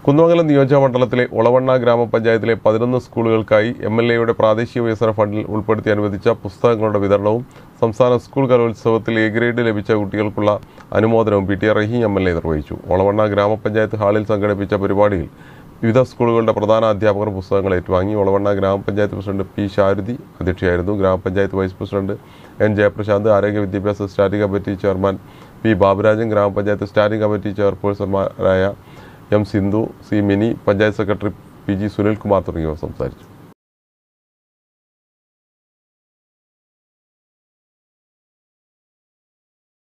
കുന്നമംഗലം നിയോജക മണ്ഡലത്തിലെ ഒളവണ്ണ ഗ്രാമപഞ്ചായത്തിലെ പതിനൊന്ന് സ്കൂളുകൾക്കായി എം എൽ എയുടെ പ്രാദേശിക വികസന ഫണ്ടിൽ ഉൾപ്പെടുത്തി അനുവദിച്ച പുസ്തകങ്ങളുടെ വിതരണവും സംസ്ഥാന സ്കൂൾ കലോത്സവത്തിൽ എ ഗ്രേഡ് ലഭിച്ച കുട്ടികൾക്കുള്ള അനുമോദനവും P T A Rahim M L A നിർവഹിച്ചു ഒളവണ്ണ ഗ്രാമപഞ്ചായത്ത് ഹാളിൽ സംഘടിപ്പിച്ച പരിപാടിയിൽ വിവിധ സ്കൂളുകളുടെ പ്രധാന അധ്യാപകർ പുസ്തകങ്ങൾ ഏറ്റുവാങ്ങി ഒളവണ്ണ ഗ്രാമപഞ്ചായത്ത് പ്രസിഡന്റ് പി ശാരദി അധ്യക്ഷയായിരുന്നു ഗ്രാമപഞ്ചായത്ത് വൈസ് പ്രസിഡന്റ് എൻ ജയപ്രശാന്ത് ആരോഗ്യ വിദ്യാഭ്യാസ standing committee chairman P Baburajan ഗ്രാമപഞ്ചായത്ത് സ്റ്റാൻഡിംഗ് കമ്മിറ്റി ചെയർപേഴ്സൺമാരായ M Sindhu C Mini panchayat secretary P G Sunilkumar തുടങ്ങിയവർ സംസാരിച്ചു